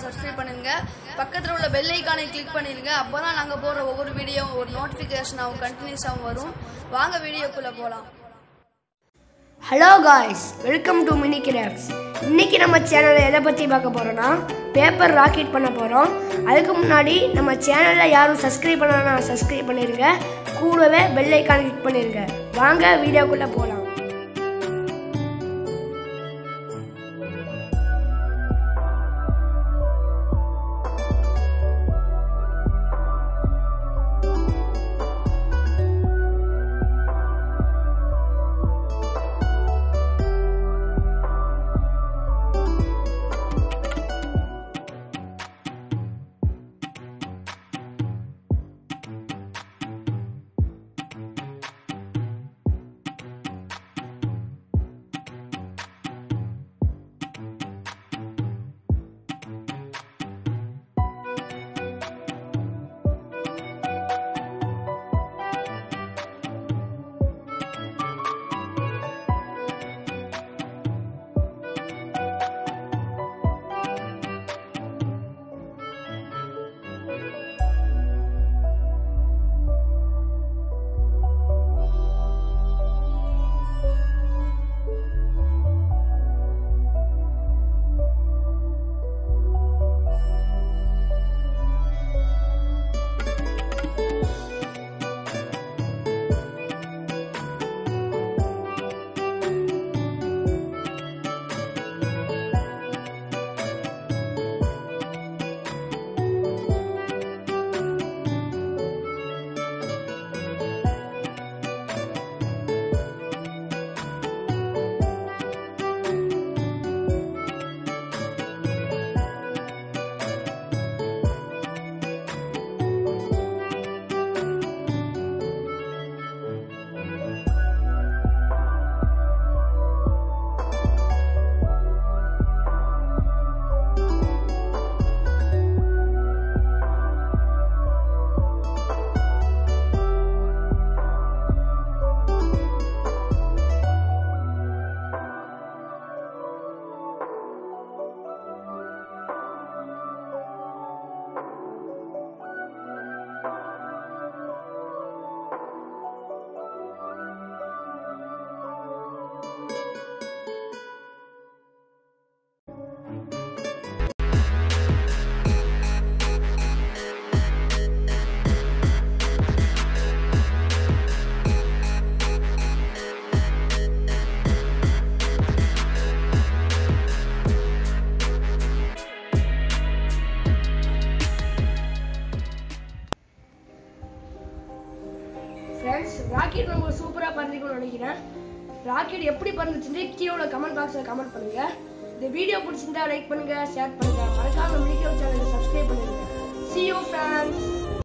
subscribe பண்ணுங்க பக்கத்தில் உள்ள பெல் ஐக்கானை கிளிக் பண்ணிடுங்க அப்போ தான் நாங்கள் போடுற ஒவ்வொரு வீடியோ ஒரு நோட்டிஃபிகேஷன் ஆகும் கண்டினியூஸாகவும் வரும் வாங்க வீடியோக்குள்ளே போகலாம் hello guys welcome to mini crafts இன்னைக்கு நம்ம சேனலில் எதை பற்றி பார்க்க போகிறோன்னா பேப்பர் ராக்கெட் பண்ண போகிறோம் அதுக்கு முன்னாடி நம்ம சேனலில் யாரும் சப்ஸ்கிரைப் பண்ணலன்னா சப்ஸ்கிரைப் பண்ணிடுங்க கூடவே பெல் ஐக்கான் கிளிக் பண்ணிடுங்க வாங்க வீடியோக்குள்ளே போகலாம் ஃப்ரெண்ட்ஸ் ராக்கெட் நம்ம சூப்பராக பறந்துக்கணும்னு நினைக்கிறேன் ராக்கெட் எப்படி பறந்துச்சுன்னு கீழே உள்ள கமெண்ட் பாக்ஸில் கமெண்ட் பண்ணுங்க இந்த வீடியோ பிடிச்சிருந்தா லைக் பண்ணுங்க ஷேர் பண்ணுங்க மறக்காம மினிக்கோ சேனலை சப்ஸ்கிரைப் பண்ணுங்க see you friends